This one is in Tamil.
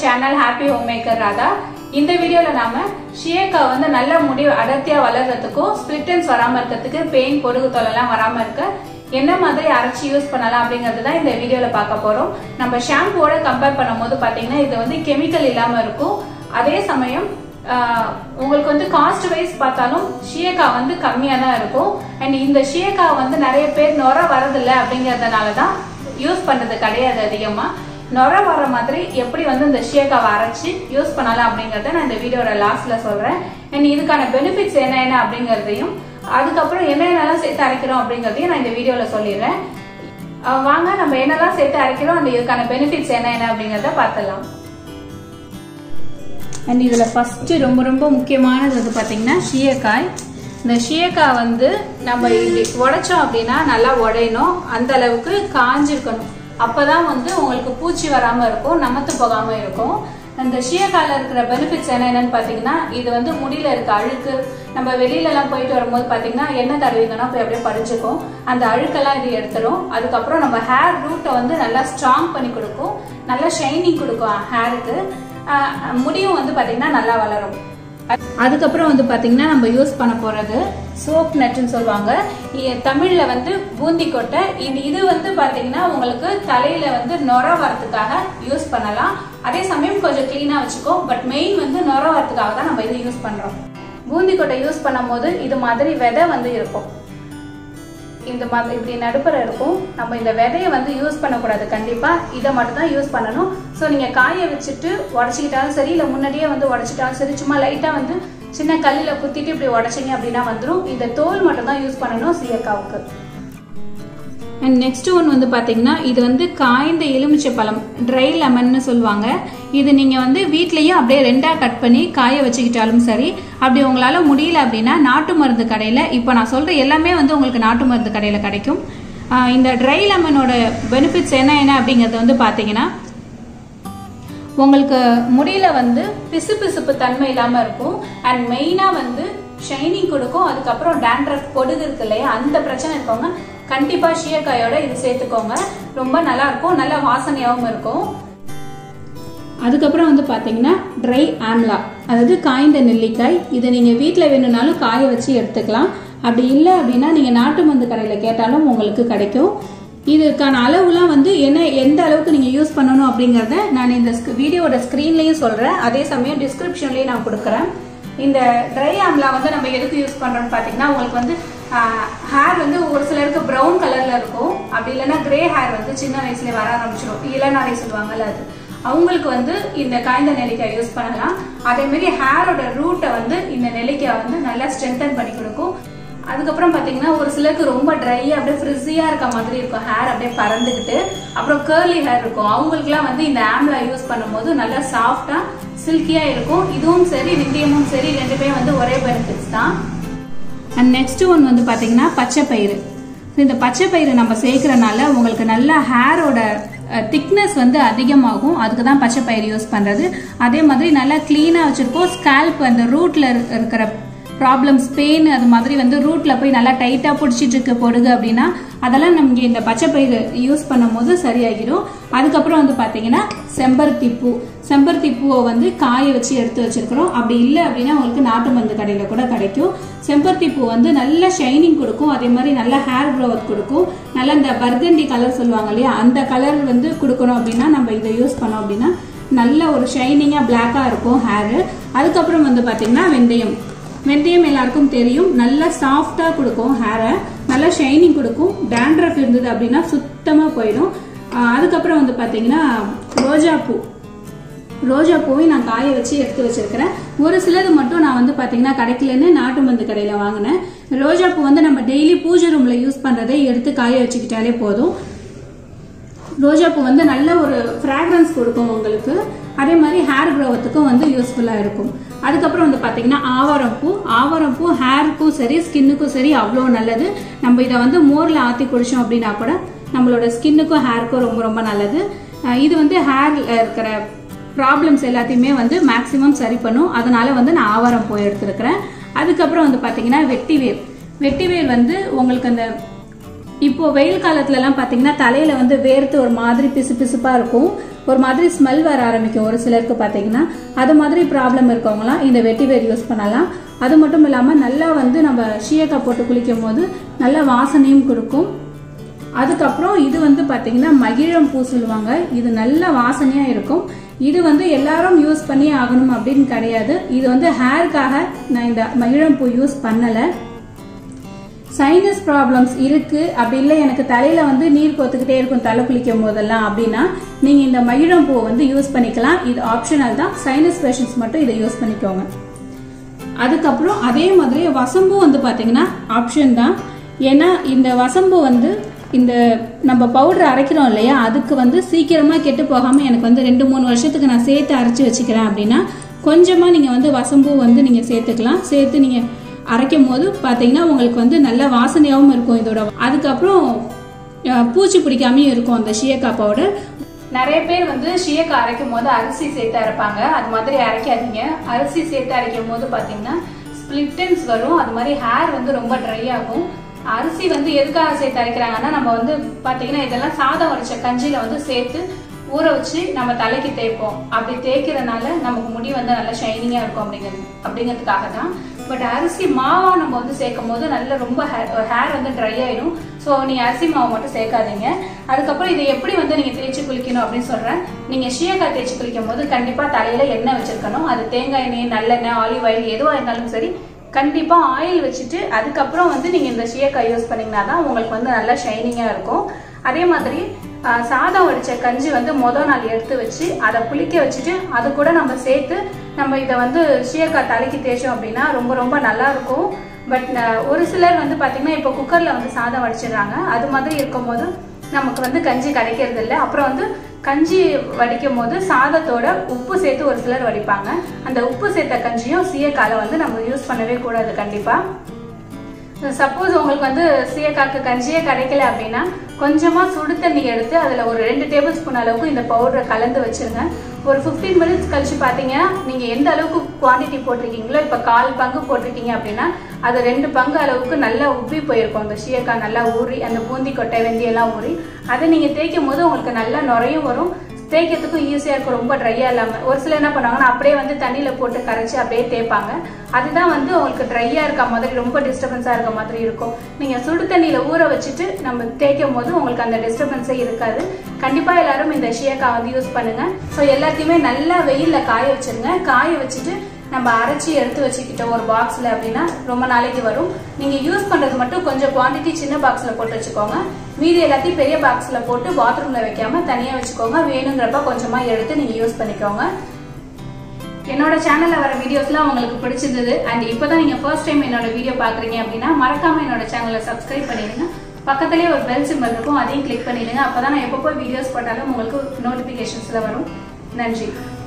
channel happy home maker Radha இந்த வீடியோல நாம ஷியக்கா வந்து நல்ல முடி அடர்த்தியா வளர்றதுக்கும் ஸ்பிளிட்டன்ஸ் வராம இருக்கிறதுக்கு பெயின் பொடுகு தொலைலாம் வராம இருக்க என்ன மாதிரி அரைச்சி யூஸ் பண்ணலாம் அப்படிங்கிறது தான் இந்த வீடியோல பார்க்க போறோம் நம்ம ஷாம்புவோட கம்பேர் பண்ணும்போது பாத்தீங்கன்னா இது வந்து கெமிக்கல் இல்லாம இருக்கும் அதே சமயம் ஆஹ், உங்களுக்கு வந்து காஸ்ட் வைஸ் பார்த்தாலும் ஷியக்கா வந்து கம்மியா தான் இருக்கும் அண்ட் இந்த ஷியக்கா வந்து நிறைய பேர் நுர வரதில்லை அப்படிங்கறதுனால தான் யூஸ் பண்றது கிடையாது அதிகமா நுர வர மாதிரி எப்படி வந்து இந்த ஷியக்காவை அரைச்சி யூஸ் பண்ணலாம் அப்படிங்கறத நான் இந்த வீடியோட லாஸ்ட்ல சொல்றேன் அண்ட் இதுக்கான பெனிஃபிட்ஸ் என்ன என்ன அப்படிங்கறதையும் அதுக்கப்புறம் என்னென்னலாம் சேர்த்து அரைக்கிறோம் அப்படிங்கறதையும் நான் இந்த வீடியோல சொல்லிடுறேன் அஹ் வாங்க நம்ம என்னெல்லாம் சேர்த்து அரைக்கிறோம் அந்த இதுக்கான பெனிஃபிட்ஸ் என்ன என்ன அப்படிங்கறத பார்த்துடலாம் அண்ட் இதில் ஃபஸ்ட்டு ரொம்ப ரொம்ப முக்கியமானது வந்து பார்த்தீங்கன்னா ஷியக்காய் இந்த ஷியக்காய் வந்து நம்ம இப்படி உடைச்சோம் அப்படின்னா நல்லா உடையணும் அந்த அளவுக்கு காஞ்சிருக்கணும் அப்போ தான் வந்து உங்களுக்கு பூச்சி வராமல் இருக்கும் நமத்து போகாமல் இருக்கும் அந்த ஷியக்காயில் இருக்கிற பெனிஃபிட்ஸ் என்ன என்னன்னு பார்த்தீங்கன்னா இது வந்து முடியில இருக்க அழுக்கு நம்ம வெளியிலலாம் போயிட்டு வரும்போது பார்த்தீங்கன்னா எண்ணெய் தடவிங்கன்னா போய் அப்படியே படிச்சுக்கும் அந்த அழுக்கெல்லாம் இது எடுத்துரும் அதுக்கப்புறம் நம்ம ஹேர் ரூட்டை வந்து நல்லா ஸ்ட்ராங் பண்ணி கொடுக்கும் நல்லா ஷைனிங் கொடுக்கும் ஹேருக்கு ஆஹ் முடியும் வந்து பாத்தீங்கன்னா நல்லா வளரும் அதுக்கப்புறம் வந்து பாத்தீங்கன்னா நம்ம யூஸ் பண்ண போறது சோப் நட்டுன்னு சொல்லுவாங்க இ- தமிழ்ல வந்து பூந்தி கொட்டை இது இது வந்து பாத்தீங்கன்னா உங்களுக்கு தலையில வந்து நொர வரதுக்காக யூஸ் பண்ணலாம் அதே சமயம் கொஞ்சம் கிளீனா வச்சுக்கோ பட் மெயின் வந்து நொர வரதுக்காக தான் நம்ம இது யூஸ் பண்றோம் பூந்தி கொட்டை யூஸ் பண்ணும்போது இது மாதிரி விதை வந்து இருக்கும் இந்த மாதிரி இப்படி நடுப்புற இருக்கும் நம்ம இந்த விதையை வந்து யூஸ் பண்ணக்கூடாது கண்டிப்பா இதை மட்டும் தான் யூஸ் பண்ணணும் ஸோ நீங்க காய வச்சுட்டு உடச்சிக்கிட்டாலும் சரி இல்லை முன்னாடியே வந்து உடச்சிட்டாலும் சரி சும்மா லைட்டா வந்து சின்ன கல்லில் குத்திட்டு இப்படி உடச்சிங்க அப்படின்னா வந்துடும் இந்த தோல் மட்டும் தான் யூஸ் பண்ணணும் சீயக்காவுக்கு அண்ட் நெக்ஸ்ட் ஒன் வந்து பாத்தீங்கன்னா இது வந்து காய்ந்த எலுமிச்சை பழம் ட்ரை லெமன்னு சொல்லுவாங்க இது நீங்க வந்து வீட்லயும் அப்படியே ரெண்டா கட் பண்ணி காய வச்சுக்கிட்டாலும் சரி அப்படி உங்களால முடியல அப்படின்னா நாட்டு மருந்து கடையில இப்போ நான் சொல்ற எல்லாமே வந்து உங்களுக்கு நாட்டு மருந்து கடையில கிடைக்கும் ஆஹ் இந்த ட்ரை லெமனோட பெனிஃபிட்ஸ் என்ன என்ன அப்படிங்கறது வந்து பாத்தீங்கன்னா உங்களுக்கு முடியில வந்து பிசு பிசுப்பு தன்மை இல்லாம இருக்கும் அண்ட் மெயினா வந்து ஷைனிங் கொடுக்கும் அதுக்கப்புறம் டேண்ட்ரஃப் பொடுகு இருக்கு இல்லையா அந்த பிரச்சனை இருக்கவங்க கண்டிப்பா ஷியக்காயோட இது சேர்த்துக்கோங்க ரொம்ப நல்லா இருக்கும் நல்ல வாசனையாகவும் இருக்கும் அதுக்கப்புறம் வந்து பாத்தீங்கன்னா ட்ரை ஆம்லா அதாவது காய்ந்த நெல்லிக்காய் இதை நீங்க வீட்டில் வேணும்னாலும் காய வச்சு எடுத்துக்கலாம் அப்படி இல்லை அப்படின்னா நீங்க நாட்டு மருந்து கடையில் கேட்டாலும் உங்களுக்கு கிடைக்கும் இதுக்கான அளவுலாம் வந்து என்ன எந்த அளவுக்கு நீங்க யூஸ் பண்ணணும் அப்படிங்கறத நான் இந்த ஸ்க்- வீடியோட ஸ்கிரீன்லயும் சொல்றேன் அதே சமயம் டிஸ்கிரிப்ஷன்லயும் நான் கொடுக்குறேன் இந்த ட்ரை ஆம்லா வந்து நம்ம எதுக்கு யூஸ் பண்றோம்னு பாத்தீங்கன்னா உங்களுக்கு வந்து ஹேர் வந்து ஒரு சிலருக்கு ப்ரௌன் கலர்ல இருக்கும் அப்படி இல்லைன்னா கிரே ஹேர் வந்து சின்ன வயசுல வர ஆரம்பிச்சிடும் இளநரை சொல்லுவாங்கல்ல அது அவங்களுக்கு வந்து இந்த காய்ந்த நெல்லிக்காய் யூஸ் பண்ணலாம் அதே மாதிரி ஹேரோட ரூட்டை வந்து இந்த நெல்லிக்காய் வந்து நல்லா ஸ்ட்ரென்தன் பண்ணி கொடுக்கும் அதுக்கப்புறம் பாத்தீங்கன்னா ஒரு சிலருக்கு ரொம்ப ட்ரையா அப்படியே ஃப்ரிஸியா இருக்க மாதிரி இருக்கும் ஹேர் அப்படியே பறந்துக்கிட்டு அப்புறம் கேர்லி ஹேர் இருக்கும் அவங்களுக்குலாம் வந்து இந்த ஆம்லா யூஸ் பண்ணும்போது நல்லா சாஃப்டா சில்கியா இருக்கும் இதுவும் சரி விந்தியமும் சரி ரெண்டுமே வந்து ஒரே பெனிஃபிட்ஸ் தான் அண்ட் நெக்ஸ்ட் ஒன் வந்து பாத்தீங்கன்னா பச்சை பயிறு So, இந்த பச்சை பயிறு நம்ம சேர்க்கறனால உங்களுக்கு நல்ல ஹேரோட திக்னஸ் வந்து அதிகமாகும் அதுக்கு தான் பச்சை பயிறு யூஸ் பண்றது அதே மாதிரி நல்லா க்ளீனாக வச்சிருக்கோம் ஸ்கேல்ப் அந்த ரூட்ல இருக்கிற ப்ராப்ளம்ஸ் பெயின் அது மாதிரி வந்து ரூட்ல போய் நல்லா டைட்டா பிடிச்சிட்டு இருக்க பொடுகு அப்படின்னா அதெல்லாம் நமக்கு இந்த பச்சை பயிறு யூஸ் பண்ணும்போது சரியாகிடும் அதுக்கப்புறம் வந்து பாத்தீங்கன்னா செம்பருத்தி பூ செம்பருத்தி பூவை வந்து காய வச்சு எடுத்து வச்சிருக்கிறோம் அப்படி இல்லை அப்படின்னா உங்களுக்கு நாட்டு மருந்து கடையில கூட கிடைக்கும் செம்பருத்தி பூ வந்து நல்ல ஷைனிங் கொடுக்கும் அதே மாதிரி நல்ல ஹேர் growth கொடுக்கும் நல்ல இந்த பர்கண்டி கலர் சொல்லுவாங்க இல்லையா அந்த கலர் வந்து கொடுக்கணும் அப்படின்னா நம்ம இதை யூஸ் பண்ணோம் அப்படின்னா நல்ல ஒரு ஷைனிங்காக பிளாக்காக இருக்கும் ஹேரு அதுக்கப்புறம் வந்து பார்த்தீங்கன்னா வெந்தயம் வெந்தயம் எல்லாருக்கும் தெரியும் நல்லா சாஃப்டாக கொடுக்கும் ஹேரை நல்லா ஷைனிங் கொடுக்கும் டேண்ட்ரஃப் இருந்தது அப்படின்னா சுத்தமாக போயிடும் ஆஹ் அதுக்கப்புறம் வந்து பார்த்தீங்கன்னா ரோஜா பூ ரோஜா பூவை நான் காய வச்சு எடுத்து வச்சிருக்கிறேன் ஒரு சிலது மட்டும் நான் வந்து பாத்தீங்கன்னா கிடைக்கலன்னு நாட்டு மருந்து கடையில வாங்கினேன் ரோஜா பூ வந்து நம்ம டெய்லி பூஜை ரூம்ல யூஸ் பண்றதை எடுத்து காய வச்சுக்கிட்டாலே போதும் ரோஜா பூ வந்து நல்ல ஒரு ஃப்ராக்ரன்ஸ் கொடுக்கும் உங்களுக்கு அதே மாதிரி ஹேர் க்ரோவத்துக்கும் வந்து யூஸ்ஃபுல்லாக இருக்கும் அதுக்கப்புறம் வந்து பார்த்தீங்கன்னா ஆவாரம் பூ ஆவாரம் பூ ஹேருக்கும் சரி ஸ்கின்னுக்கும் சரி அவ்வளோ நல்லது நம்ம இதை வந்து மோரில் ஆற்றி குடிச்சோம் அப்படின்னா கூட நம்மளோட ஸ்கின்னுக்கும் ஹேருக்கும் ரொம்ப ரொம்ப நல்லது அஹ் இது வந்து ஹேரில் இருக்கிற ப்ராப்ளம்ஸ் எல்லாத்தையுமே வந்து மேக்ஸிமம் சரி பண்ணும் அதனால வந்து நான் ஆவாரம் பூ எடுத்துருக்கிறேன் அதுக்கப்புறம் வந்து பார்த்தீங்கன்னா வெட்டிவேர் வெட்டிவேர் வந்து உங்களுக்கு அந்த இப்போ வெயில் காலத்துலலாம் பார்த்தீங்கன்னா தலையில வந்து வேர்த்து ஒரு மாதிரி பிசு பிசுப்பா இருக்கும் ஒரு மாதிரி ஸ்மெல் வர ஆரம்பிக்கும் ஒரு சிலருக்கு பார்த்தீங்கன்னா அது மாதிரி ப்ராப்ளம் இருக்கவங்களாம் இந்த வெட்டிவேர் யூஸ் பண்ணலாம் அது மட்டும் இல்லாமல் நல்லா வந்து நம்ம ஷீயக்காய் போட்டு குளிக்கும் போது நல்ல வாசனையும் கொடுக்கும் அதுக்கப்புறம் இது வந்து பார்த்தீங்கன்னா மகிழம் பூ சொல்லுவாங்க இது நல்ல வாசனையா இருக்கும் இது வந்து எல்லாரும் யூஸ் பண்ணி ஆகணும் அப்படின்னு கிடையாது இது வந்து ஹேருக்காக நான் இந்த மகிழம் பூ யூஸ் பண்ணலை சைனஸ் ப்ராப்ளம்ஸ் இருக்கு அப்படி இல்லை எனக்கு தலையில வந்து நீர் கொத்துக்கிட்டே இருக்கும் தலை குளிக்கும் போதெல்லாம் அப்படின்னா நீங்க இந்த மகிழம் பூ வந்து யூஸ் பண்ணிக்கலாம் இது ஆப்ஷனல் தான் சைனஸ் பேஷன்ஸ் மட்டும் இதை யூஸ் பண்ணிக்கோங்க அதுக்கப்புறம் அதே மாதிரி வசம்பு வந்து பாத்தீங்கன்னா ஆப்ஷன் தான் ஏன்னா இந்த வசம்பு வந்து இந்த நம்ம பவுடர் அரைக்கிறோம் இல்லையா அதுக்கு வந்து சீக்கிரமா கெட்டு போகாம எனக்கு வந்து ரெண்டு மூணு வருஷத்துக்கு நான் சேர்த்து அரைச்சி வச்சுக்கிறேன் அப்படின்னா கொஞ்சமா நீங்க வந்து வசம்பு வந்து நீங்க சேர்த்துக்கலாம் சேர்த்து நீங்க அரைக்கும் போது பாத்தீங்கன்னா உங்களுக்கு வந்து நல்ல வாசனையாகவும் இருக்கும் இதோட அதுக்கப்புறம் அஹ், பூச்சி பிடிக்காமையும் இருக்கும் அந்த ஷியக்கா பவுடர் நிறைய பேர் வந்து ஷியக்காய் அரைக்கும் போது அரிசி சேர்த்து அரைப்பாங்க அது மாதிரி அரைக்காதீங்க அரிசி சேர்த்து அரைக்கும் போது பாத்தீங்கன்னா ஸ்பிளிட்டன்ஸ் வரும் அது மாதிரி ஹேர் வந்து ரொம்ப ட்ரை ஆகும் அரிசி வந்து எதுக்காக சேர்த்து அரைக்கிறாங்கன்னா நம்ம வந்து பாத்தீங்கன்னா இதெல்லாம் சாதம் வடிச்ச கஞ்சியில வந்து சேர்த்து ஊற வச்சு நம்ம தலைக்கு தேய்ப்போம் அப்படி தேய்க்கிறதுனால நமக்கு முடி வந்து நல்லா ஷைனிங்கா இருக்கும் அப்படிங்கிறது அப்படிங்கிறதுக்காக தான் பட் அரிசி மாவா நம்ம வந்து சேர்க்கும் போது நல்ல ரொம்ப ஹேர் வந்து ட்ரை ஆயிடும் ஸோ நீங்க அரிசி மாவு மட்டும் சேர்க்காதீங்க அதுக்கப்புறம் இதை எப்படி வந்து நீங்க தேய்ச்சி குளிக்கணும் அப்படின்னு சொல்றேன் நீங்க ஷியக்காய் தேய்ச்சி குளிக்கும் போது கண்டிப்பா தலையில எண்ணெய் வச்சிருக்கணும் அது தேங்காய் எண்ணெய் நல்லெண்ணெய் ஆலிவ் ஆயில் எதுவா இருந்தாலும் சரி கண்டிப்பா ஆயில் வச்சுட்டு அதுக்கப்புறம் வந்து நீங்க இந்த ஷியக்காய் யூஸ் பண்ணீங்கன்னா தான் உங்களுக்கு வந்து நல்லா ஷைனிங்கா இருக்கும் அதே மாதிரி ஆஹ், சாதம் வடிச்ச கஞ்சி வந்து மொதல் நாள் எடுத்து வச்சு அதை புளிக்க வச்சுட்டு அது கூட நம்ம சேர்த்து நம்ம இதை வந்து ஷியக்காய் தலைக்கு தேய்ச்சோம் அப்படின்னா ரொம்ப ரொம்ப நல்லா இருக்கும் பட் ஒரு சிலர் வந்து பாத்தீங்கன்னா இப்போ குக்கர்ல வந்து சாதம் வடிச்சிடுறாங்க அது மாதிரி இருக்கும்போது நமக்கு வந்து கஞ்சி கிடைக்கிறது இல்லை அப்புறம் வந்து கஞ்சி வடிக்கும் போது சாதத்தோட உப்பு சேர்த்து ஒரு சிலர் வடிப்பாங்க அந்த உப்பு சேர்த்த கஞ்சியும் சீயக்காலை வந்து நம்ம யூஸ் பண்ணவே கூடாது கண்டிப்பா சப்போஸ் உங்களுக்கு வந்து சீயக்காக்கு கஞ்சியே கிடைக்கல அப்படின்னா கொஞ்சமா சுடு தண்ணி எடுத்து அதுல ஒரு ரெண்டு டேபிள் ஸ்பூன் அளவுக்கு இந்த பவுடரை கலந்து வச்சிருங்க ஒரு 15 மினிட்ஸ் கழிச்சு பாத்தீங்கன்னா நீங்க எந்த அளவுக்கு குவாண்டிட்டி போட்டிருக்கீங்களோ இப்ப கால் பங்கு போட்டிருக்கீங்க அப்படின்னா அது ரெண்டு பங்கு அளவுக்கு நல்லா உப்பி போயிருக்கும் அந்த சீயக்காய் நல்லா ஊறி அந்த பூந்தி கொட்டை வெந்தி எல்லாம் ஊறி அதை நீங்க தேய்க்கும் போது உங்களுக்கு நல்லா நுரையும் வரும் தேய்க்கிறதுக்கும் ஈஸியா இருக்கும் ரொம்ப ட்ரையா இல்லாம ஒரு சிலர் என்ன பண்ணுவாங்கன்னா அப்படியே வந்து தண்ணியில போட்டு கரைச்சி அப்படியே தேய்ப்பாங்க அதுதான் வந்து உங்களுக்கு ட்ரையா இருக்க மாதிரி ரொம்ப டிஸ்டர்பன்ஸா இருக்க மாதிரி இருக்கும் நீங்க சுடு தண்ணியில ஊற வச்சுட்டு நம்ம தேய்க்கும் போது உங்களுக்கு அந்த டிஸ்டர்பன்ஸே இருக்காது கண்டிப்பா எல்லாரும் இந்த ஷியக்காய் வந்து யூஸ் பண்ணுங்க ஸோ எல்லாத்தையுமே நல்லா வெயில்ல காய வச்சிருங்க காய வச்சுட்டு நம்ம அரைச்சி எடுத்து வச்சுக்கிட்டோம் ஒரு பாக்ஸ்ல அப்படின்னா ரொம்ப நாளைக்கு வரும் நீங்க யூஸ் பண்றது மட்டும் கொஞ்சம் குவாண்டிட்டி சின்ன பாக்ஸ்ல போட்டு வச்சுக்கோங்க மீதி எல்லாத்தையும் பெரிய பாக்ஸ்ல போட்டு பாத்ரூம்ல வைக்காம தனியா வச்சுக்கோங்க வேணுங்கிறப்ப கொஞ்சமா எடுத்து நீங்க யூஸ் பண்ணிக்கோங்க என்னோட சேனல்ல வர வீடியோஸ்லாம் உங்களுக்கு பிடிச்சிருந்தது அண்ட் இப்பதான் நீங்க ஃபர்ஸ்ட் டைம் என்னோட வீடியோ பாக்குறீங்க அப்படின்னா மறக்காம என்னோட சேனலை சப்ஸ்கிரைப் பண்ணிடுங்க பக்கத்துலயே ஒரு பெல் சிம்பல் இருக்கும் அதையும் கிளிக் பண்ணிடுங்க அப்பதான் நான் எப்பப்போ வீடியோஸ் போட்டாலும் உங்களுக்கு நோட்டிபிகேஷன்ஸ்ல வரும் நன்றி